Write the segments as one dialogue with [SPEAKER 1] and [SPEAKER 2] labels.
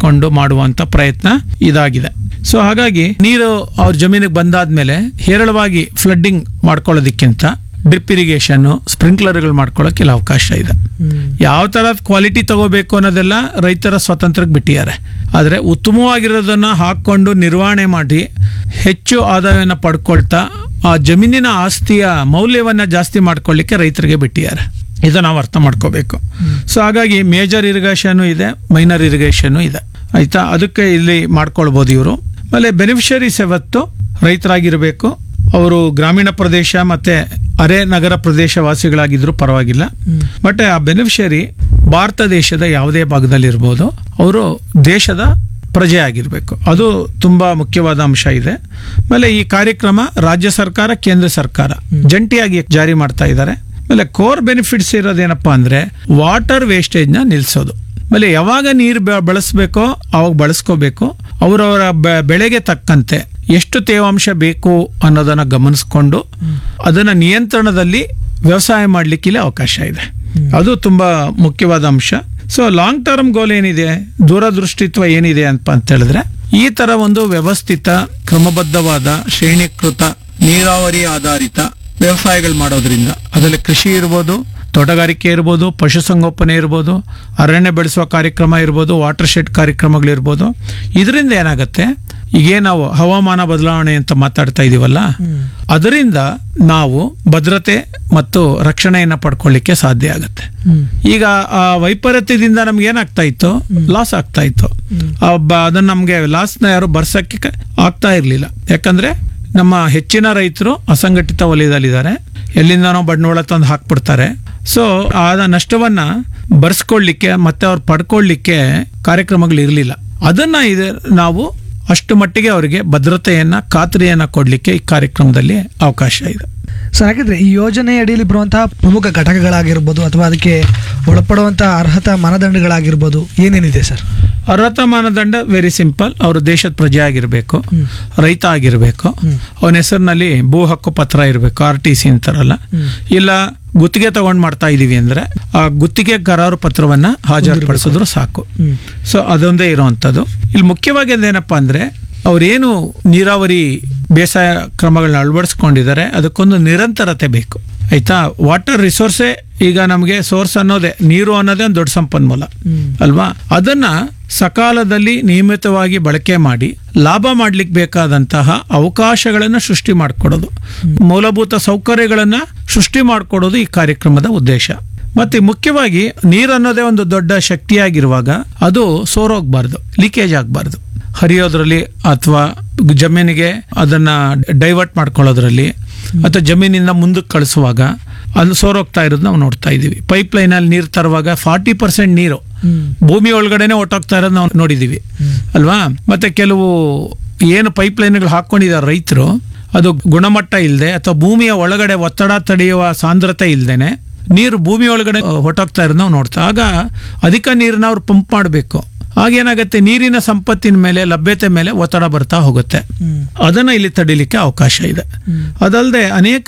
[SPEAKER 1] ಬಳಸ್ಕೊಂಡು ಮಾಡುವಂತ ಪ್ರಯತ್ನ ಇದಾಗಿದೆ ಸೊ ಹಾಗಾಗಿ ನೀರು ಅವ್ರ ಜಮೀನಿಗೆ ಬಂದಾದ್ಮೇಲೆ ಹೇರಳವಾಗಿ ಫ್ಲಡ್ಡಿಂಗ್ ಮಾಡ್ಕೊಳ್ಳೋದಕ್ಕಿಂತ ಡ್ರಿಪ್ ಇರಿಗೇಷನ್ ಸ್ಪ್ರಿಂಕ್ಲರ್ಗಳು ಮಾಡ್ಕೊಳ್ಳೋಕೆ ಇಲ್ಲಿ ಅವಕಾಶ ಇದೆ ಯಾವ ತರದ್ ಕ್ವಾಲಿಟಿ ತಗೋಬೇಕು ಅನ್ನೋದೆಲ್ಲ ರೈತರ ಸ್ವಾತಂತ್ರ್ಯಕ್ಕೆ ಬಿಟ್ಟಿದ್ದಾರೆ ಆದರೆ ಉತ್ತಮವಾಗಿರೋದನ್ನ ಹಾಕೊಂಡು ನಿರ್ವಹಣೆ ಮಾಡಿ ಹೆಚ್ಚು ಆದಾಯವನ್ನು ಪಡ್ಕೊಳ್ತಾ ಆ ಜಮೀನಿನ ಆಸ್ತಿಯ ಮೌಲ್ಯವನ್ನ ಜಾಸ್ತಿ ಮಾಡ್ಕೊಳ್ಳಿಕ್ಕೆ ರೈತರಿಗೆ ಬಿಟ್ಟಿದ್ದಾರೆ ಇದು ನಾವು ಅರ್ಥ ಮಾಡ್ಕೋಬೇಕು ಸೊ ಹಾಗಾಗಿ ಮೇಜರ್ ಇರಿಗೇಷನ್ ಇದೆ ಮೈನರ್ ಇರಿಗೇಷನ್ ಇದೆ ಆಯ್ತಾ ಅದಕ್ಕೆ ಇಲ್ಲಿ ಮಾಡ್ಕೊಳ್ಬೋದು ಇವರು ಆಮೇಲೆ ಬೆನಿಫಿಷರೀಸ್ ಯಾವತ್ತು ರೈತರಾಗಿರಬೇಕು ಅವರು ಗ್ರಾಮೀಣ ಪ್ರದೇಶ ಮತ್ತೆ ಅರೆ ನಗರ ಪ್ರದೇಶ ವಾಸಿಗಳಾಗಿದ್ರು ಪರವಾಗಿಲ್ಲ ಬಟ್ ಆ ಬೆನಿಫಿಷರಿ ಭಾರತ ದೇಶದ ಯಾವುದೇ ಭಾಗದಲ್ಲಿರ್ಬೋದು ಅವರು ದೇಶದ ಪ್ರಜೆ ಆಗಿರಬೇಕು ಅದು ತುಂಬಾ ಮುಖ್ಯವಾದ ಅಂಶ ಇದೆ ಆಮೇಲೆ ಈ ಕಾರ್ಯಕ್ರಮ ರಾಜ್ಯ ಸರ್ಕಾರ ಕೇಂದ್ರ ಸರ್ಕಾರ ಜಂಟಿಯಾಗಿ ಜಾರಿ ಮಾಡ್ತಾ ಇದ್ದಾರೆ ಆಮೇಲೆ ಕೋರ್ ಬೆನಿಫಿಟ್ಸ್ ಇರೋದೇನಪ್ಪಾ ಅಂದ್ರೆ ವಾಟರ್ ವೇಸ್ಟೇಜ್ ನ ನಿಲ್ಸೋದು ಆಮೇಲೆ ಯಾವಾಗ ನೀರು ಬೆ- ಬಳಸ್ಬೇಕೋ ಅವಾಗ ಬಳಸ್ಕೋಬೇಕು ಅವರವರ ಬೆ- ಬೆಳೆಗೆ ತಕ್ಕಂತೆ ಎಷ್ಟು ತೇವಾಂಶ ಬೇಕು ಅನ್ನೋದನ್ನ ಗಮನಿಸ್ಕೊಂಡು ಅದನ್ನ ನಿಯಂತ್ರಣದಲ್ಲಿ ವ್ಯವಸಾಯ ಮಾಡ್ಲಿಕ್ಕೆ ಇಲ್ಲಿ ಅವಕಾಶ ಇದೆ ಅದು ತುಂಬಾ ಮುಖ್ಯವಾದ ಅಂಶ ಸೊ ಲಾಂಗ್ ಟರ್ಮ್ ಗೋಲ್ ಏನಿದೆ ದೂರದೃಷ್ಟಿತ್ವ ಏನಿದೆ ಅಂತ ಅಂತ ಹೇಳಿದ್ರೆ ಈ ತರ ಒಂದು ವ್ಯವಸ್ಥಿತ ಕ್ರಮಬದ್ಧವಾದ ಶ್ರೇಣೀಕೃತ ನೀರಾವರಿ ಆಧಾರಿತ ವ್ಯವಸಾಯಗಳು ಮಾಡೋದ್ರಿಂದ ಅದರಲ್ಲಿ ಕೃಷಿ ಇರ್ಬೋದು ತೋಟಗಾರಿಕೆ ಇರ್ಬೋದು ಪಶುಸಂಗೋಪನೆ ಇರ್ಬೋದು ಅರಣ್ಯ ಬೆಳೆಸುವ ಕಾರ್ಯಕ್ರಮ ಇರ್ಬೋದು ವಾಟರ್ ಶೆಡ್ ಕಾರ್ಯಕ್ರಮಗಳಿರ್ಬೋದು ಇದರಿಂದ ಏನಾಗುತ್ತೆ ಈಗ ನಾವು ಹವಾಮಾನ ಬದಲಾವಣೆ ಅಂತ ಮಾತಾಡ್ತಾ ಇದೀವಲ್ಲ ಅದರಿಂದ ನಾವು ಭದ್ರತೆ ಮತ್ತು ರಕ್ಷಣೆಯನ್ನ ಪಡ್ಕೊಳ್ಳಿಕ್ಕೆ ಸಾಧ್ಯ ಆಗುತ್ತೆ ಈಗ ಆ ವೈಪರೀತ್ಯದಿಂದ ನಮ್ಗೆ ಏನಾಗ್ತಾ ಇತ್ತು ಲಾಸ್ ಆಗ್ತಾ ಇತ್ತು ಆ ಬ- ಅದನ್ನ ನಮ್ಗೆ ಲಾಸ್ನ ಯಾರು ಬರ್ಸಕ್ಕೆ ಕ- ಆಗ್ತಾ ಇರ್ಲಿಲ್ಲ ಯಾಕಂದ್ರೆ ನಮ್ಮ ಹೆಚ್ಚಿನ ರೈತರು ಅಸಂಘಟಿತ ವಲಯದಲ್ಲಿದ್ದಾರೆ ಎಲ್ಲಿಂದನೋ ಬಂಡವಾಳ ತಂದು ಹಾಕ್ಬಿಡ್ತಾರೆ ಸೊ ಆದ ನಷ್ಟವನ್ನ ಬರ್ಸ್ಕೊಳ್ಳಿಕ್ಕೆ ಮತ್ತೆ ಅವ್ರು ಪಡ್ಕೊಳ್ಳಿಕ್ಕೆ ಕಾರ್ಯಕ್ರಮಗಳು ಇರಲಿಲ್ಲ ಅದನ್ನ ಇದೆ ನಾವು ಅಷ್ಟು ಮಟ್ಟಿಗೆ ಅವರಿಗೆ ಭದ್ರತೆಯನ್ನ ಖಾತ್ರಿಯನ್ನ ಕೊಡ್ಲಿಕ್ಕೆ ಈ ಕಾರ್ಯಕ್ರಮದಲ್ಲಿ ಅವಕಾಶ ಇದೆ
[SPEAKER 2] ಸರ್ ಹಾಗಿದ್ರೆ ಈ ಯೋಜನೆ ಅಡಿಯಲ್ಲಿ ಬರುವಂತಹ ಪ್ರಮುಖ ಘಟಕಗಳಾಗಿರ್ಬೋದು ಅಥವಾ ಅದಕ್ಕೆ ಒಳಪಡುವಂತಹ ಅರ್ಹತಾ ಮಾನದಂಡಗಳಾಗಿರ್ಬೋದು ಏನೇನಿದೆ ಸರ್
[SPEAKER 1] ಅರ್ಹತಾ ಮಾನದಂಡ ವೆರಿ ಸಿಂಪಲ್ ಅವರು ದೇಶದ ಪ್ರಜೆ ಆಗಿರಬೇಕು ರೈತ ಆಗಿರಬೇಕು ಅವನ ಹೆಸರಿನಲ್ಲಿ ಭೂ ಹಕ್ಕು ಪತ್ರ ಇರಬೇಕು ಆರ್ ಟಿ ಸಿ ಅಂತಾರಲ್ಲ ಇಲ್ಲ ಗುತ್ತಿಗೆ ತಗೊಂಡ್ ಮಾಡ್ತಾ ಇದೀವಿ ಅಂದ್ರೆ ಆ ಗುತ್ತಿಗೆ ಕರಾರು ಪತ್ರವನ್ನ ಹಾಜರುಪಡಿಸಿದ್ರು ಸಾಕು ಸೊ ಅದೊಂದೇ ಇರುವಂತದ್ದು ಇಲ್ಲಿ ಮುಖ್ಯವಾಗಿ ಏನಪ್ಪಾ ಅಂದ್ರೆ ಅವ್ರೇನು ನೀರಾವರಿ ಬೇಸಾಯ ಕ್ರಮಗಳನ್ನ ಅಳವಡಿಸ್ಕೊಂಡಿದ್ದಾರೆ ಅದಕ್ಕೊಂದು ನಿರಂತರತೆ ಬೇಕು ಆಯ್ತಾ ವಾಟರ್ ರಿಸೋರ್ಸೇ ಈಗ ನಮಗೆ ಸೋರ್ಸ್ ಅನ್ನೋದೇ ನೀರು ಅನ್ನೋದೇ ಒಂದು ದೊಡ್ಡ ಸಂಪನ್ಮೂಲ ಅಲ್ವಾ ಅದನ್ನ ಸಕಾಲದಲ್ಲಿ ನಿಯಮಿತವಾಗಿ ಬಳಕೆ ಮಾಡಿ ಲಾಭ ಮಾಡ್ಲಿಕ್ಕೆ ಬೇಕಾದಂತಹ ಅವಕಾಶಗಳನ್ನ ಸೃಷ್ಟಿ ಮಾಡಿಕೊಡೋದು ಮೂಲಭೂತ ಸೌಕರ್ಯಗಳನ್ನ ಸೃಷ್ಟಿ ಮಾಡಿಕೊಡೋದು ಈ ಕಾರ್ಯಕ್ರಮದ ಉದ್ದೇಶ ಮತ್ತೆ ಮುಖ್ಯವಾಗಿ ನೀರು ಅನ್ನೋದೇ ಒಂದು ದೊಡ್ಡ ಶಕ್ತಿಯಾಗಿರುವಾಗ ಅದು ಸೋರೋಗ್ಬಾರ್ದು ಲೀಕೇಜ್ ಆಗಬಾರ್ದು ಹರಿಯೋದ್ರಲ್ಲಿ ಅಥವಾ ಜಮೀನಿಗೆ ಅದನ್ನ ಡೈವರ್ಟ್ ಮಾಡ್ಕೊಳ್ಳೋದ್ರಲ್ಲಿ ಅಥವಾ ಜಮೀನಿಂದ ಮುಂದಕ್ಕೆ ಕಳಿಸುವಾಗ ಅಲ್ಲಿ ಸೋರೋಗ್ತಾ ಇರೋದು ನಾವು ನೋಡ್ತಾ ಇದೀವಿ ಪೈಪ್ ಲೈನ್ ಅಲ್ಲಿ ನೀರು ತರುವಾಗ ಫಾರ್ಟಿ ಪರ್ಸೆಂಟ್ ನೀರು ಭೂಮಿ ಒಳಗಡೆನೆ ಹೊಟ್ಟೋಗ್ತಾ ಇರೋದು ನಾವು ನೋಡಿದೀವಿ ಅಲ್ವಾ ಮತ್ತೆ ಕೆಲವು ಏನು ಪೈಪ್ ಲೈನ್ಗಳು ಹಾಕೊಂಡಿದ್ದಾರೆ ರೈತರು ಅದು ಗುಣಮಟ್ಟ ಇಲ್ಲದೆ ಅಥವಾ ಭೂಮಿಯ ಒಳಗಡೆ ಒತ್ತಡ ತಡೆಯುವ ಸಾಂದ್ರತೆ ಇಲ್ದೇನೆ ನೀರು ಭೂಮಿ ಒಳಗಡೆ ಹೊಟ್ಟೋಗ್ತಾ ಇರೋದು ನಾವು ನೋಡ್ತಾ ಆಗ ಅಧಿಕ ನೀರನ್ನ ಅವ್ರು ಪಂಪ್ ಮಾಡಬೇಕು ಆಗೇನಾಗತ್ತೆ ನೀರಿನ ಸಂಪತ್ತಿನ ಮೇಲೆ ಲಭ್ಯತೆ ಮೇಲೆ ಒತ್ತಡ ಬರ್ತಾ ಹೋಗುತ್ತೆ ಅದನ್ನ ಇಲ್ಲಿ ತಡಿಲಿಕ್ಕೆ ಅವಕಾಶ ಇದೆ ಅದಲ್ಲದೆ ಅನೇಕ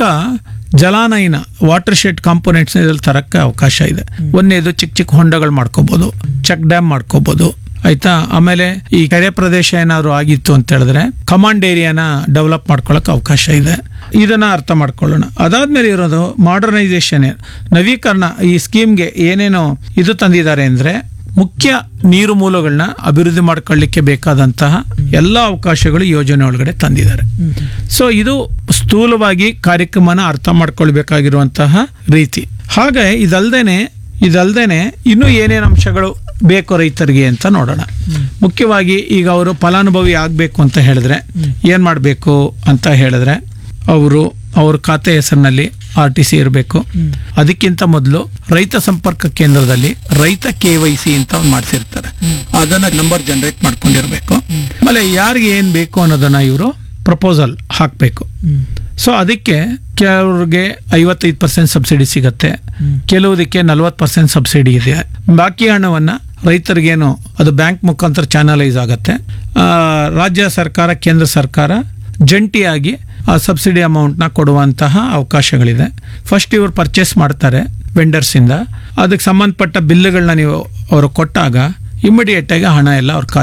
[SPEAKER 1] ಜಲಾನಯನ ವಾಟರ್ ಶೆಡ್ ಕಾಂಪೋನೆಂಟ್ಸ್ ಇದ್ರಲ್ಲಿ ತರಕ್ಕೆ ಅವಕಾಶ ಇದೆ ಒಂದೇದು ಚಿಕ್ಕ ಚಿಕ್ಕ ಹೊಂಡಗಳು ಮಾಡ್ಕೋಬಹುದು ಚೆಕ್ ಡ್ಯಾಮ್ ಮಾಡ್ಕೋಬಹುದು ಆಯ್ತಾ ಆಮೇಲೆ ಈ ಕೆರೆ ಪ್ರದೇಶ ಏನಾದ್ರು ಆಗಿತ್ತು ಅಂತ ಹೇಳಿದ್ರೆ ಕಮಾಂಡ್ ಏರಿಯಾನ ಡೆವಲಪ್ ಮಾಡ್ಕೊಳಕ್ ಅವಕಾಶ ಇದೆ ಇದನ್ನ ಅರ್ಥ ಮಾಡ್ಕೊಳ್ಳೋಣ ಅದಾದ್ಮೇಲೆ ಇರೋದು ಮಾಡರ್ನೈಸೇಷನ್ ನವೀಕರಣ ಈ ಸ್ಕೀಮ್ಗೆ ಏನೇನು ಇದು ತಂದಿದ್ದಾರೆ ಅಂದ್ರೆ ಮುಖ್ಯ ನೀರು ಮೂಲಗಳನ್ನ ಅಭಿವೃದ್ಧಿ ಮಾಡ್ಕೊಳ್ಳಿಕ್ಕೆ ಬೇಕಾದಂತಹ ಎಲ್ಲ ಅವಕಾಶಗಳು ಯೋಜನೆ ಒಳಗಡೆ ತಂದಿದ್ದಾರೆ ಸೊ ಇದು ಸ್ಥೂಲವಾಗಿ ಕಾರ್ಯಕ್ರಮನ ಅರ್ಥ ಮಾಡ್ಕೊಳ್ಬೇಕಾಗಿರುವಂತಹ ರೀತಿ ಹಾಗೆ ಇದಲ್ದೇನೆ ಇದಲ್ದೇನೆ ಇನ್ನೂ ಏನೇನು ಅಂಶಗಳು ಬೇಕು ರೈತರಿಗೆ ಅಂತ ನೋಡೋಣ ಮುಖ್ಯವಾಗಿ ಈಗ ಅವರು ಫಲಾನುಭವಿ ಆಗಬೇಕು ಅಂತ ಹೇಳಿದ್ರೆ ಏನ್ ಮಾಡಬೇಕು ಅಂತ ಹೇಳಿದ್ರೆ ಅವರು ಅವ್ರ ಖಾತೆ ಹೆಸರಿನಲ್ಲಿ ಆರ್ ಟಿ ಸಿ ಇರಬೇಕು ಅದಕ್ಕಿಂತ ಮೊದಲು ರೈತ ಸಂಪರ್ಕ ಕೇಂದ್ರದಲ್ಲಿ ರೈತ ಕೆ ವೈ ಸಿ ಅಂತ ಒಂದು ಮಾಡಿಸಿರ್ತಾರೆ ಅದನ್ನ ನಂಬರ್ ಜನರೇಟ್ ಮಾಡ್ಕೊಂಡಿರ್ಬೇಕು ಆಮೇಲೆ ಯಾರಿಗೆ ಏನ್ ಬೇಕು ಅನ್ನೋದನ್ನ ಇವರು ಪ್ರಪೋಸಲ್ ಹಾಕಬೇಕು ಸೊ ಅದಕ್ಕೆ ಕೆಲವ್ರಿಗೆ ಐವತ್ತೈದು ಪರ್ಸೆಂಟ್ ಸಬ್ಸಿಡಿ ಸಿಗತ್ತೆ ಕೆಲವುದಕ್ಕೆ ನಲವತ್ತು ಪರ್ಸೆಂಟ್ ಸಬ್ಸಿಡಿ ಇದೆ ಬಾಕಿ ಹಣವನ್ನ ರೈತರಿಗೇನು ಅದು ಬ್ಯಾಂಕ್ ಮುಖಾಂತರ ಚಾನಲೈಸ್ ಆಗತ್ತೆ ಆ, ರಾಜ್ಯ ಸರ್ಕಾರ ಕೇಂದ್ರ ಸರ್ಕಾರ ಜಂಟಿಯಾಗಿ ಆ ಸಬ್ಸಿಡಿ ಅಮೌಂಟ್ನ ಕೊಡುವಂತಹ ಅವಕಾಶಗಳಿದೆ ಫಸ್ಟ್ ಇವರು ಪರ್ಚೇಸ್ ಮಾಡ್ತಾರೆ ವೆಂಡರ್ಸ್ ಇಂದ ಅದಕ್ಕೆ ಸಂಬಂಧಪಟ್ಟ ಬಿಲ್ಗಳನ್ನ ನೀವು ಅವರು ಕೊಟ್ಟಾಗ ಇಮಿಡಿಯೇಟ್ ಆಗಿ ಹಣ ಎಲ್ಲ ಅವ್ರ